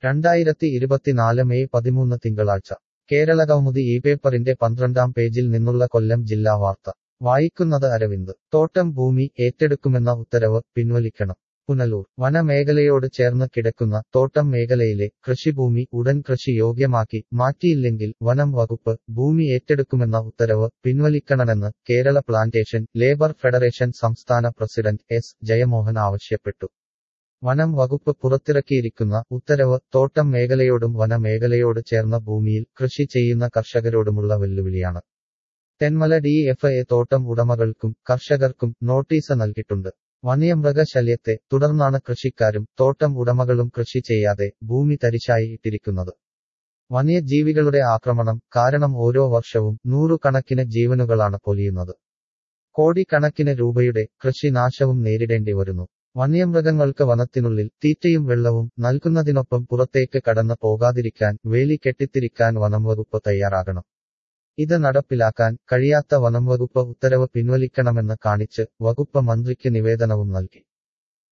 രണ്ടായിരത്തി ഇരുപത്തിനാല് മെയ് പതിമൂന്ന് തിങ്കളാഴ്ച കേരളകൗമുദി ഈ പേപ്പറിന്റെ പന്ത്രണ്ടാം പേജിൽ നിന്നുള്ള കൊല്ലം ജില്ലാ വാർത്ത വായിക്കുന്നത് അരവിന്ദ് തോട്ടം ഭൂമി ഏറ്റെടുക്കുമെന്ന ഉത്തരവ് പിൻവലിക്കണം പുനലൂർ വനമേഖലയോട് ചേർന്ന് കിടക്കുന്ന തോട്ടം മേഖലയിലെ കൃഷിഭൂമി ഉടൻ കൃഷി യോഗ്യമാക്കി മാറ്റിയില്ലെങ്കിൽ വനം വകുപ്പ് ഭൂമി ഏറ്റെടുക്കുമെന്ന ഉത്തരവ് പിൻവലിക്കണമെന്ന് കേരള പ്ലാന്റേഷൻ ലേബർ ഫെഡറേഷൻ സംസ്ഥാന പ്രസിഡന്റ് എസ് ജയമോഹൻ ആവശ്യപ്പെട്ടു വനം വകുപ്പ് പുറത്തിറക്കിയിരിക്കുന്ന ഉത്തരവ് തോട്ടം മേഖലയോടും വനമേഖലയോട് ചേർന്ന ഭൂമിയിൽ കൃഷി ചെയ്യുന്ന കർഷകരോടുമുള്ള വെല്ലുവിളിയാണ് തെന്മല ഡി എഫ് എ തോട്ടം ഉടമകൾക്കും കർഷകർക്കും നോട്ടീസ് നൽകിയിട്ടുണ്ട് വന്യമൃഗശല്യത്തെ തുടർന്നാണ് കൃഷിക്കാരും തോട്ടം ഉടമകളും കൃഷി ചെയ്യാതെ ഭൂമി തരിശായി ഇട്ടിരിക്കുന്നത് വന്യജീവികളുടെ ആക്രമണം കാരണം ഓരോ വർഷവും നൂറുകണക്കിന് ജീവനുകളാണ് പൊലിയുന്നത് കോടിക്കണക്കിന് രൂപയുടെ കൃഷിനാശവും നേരിടേണ്ടി വരുന്നു വന്യമൃഗങ്ങൾക്ക് വനത്തിനുള്ളിൽ തീറ്റയും വെള്ളവും നൽകുന്നതിനൊപ്പം പുറത്തേക്ക് കടന്നു പോകാതിരിക്കാൻ വേലി കെട്ടിത്തിരിക്കാൻ വനംവകുപ്പ് തയ്യാറാകണം ഇത് നടപ്പിലാക്കാൻ കഴിയാത്ത വനംവകുപ്പ് ഉത്തരവ് പിൻവലിക്കണമെന്ന് കാണിച്ച് വകുപ്പ് മന്ത്രിക്ക് നിവേദനവും നൽകി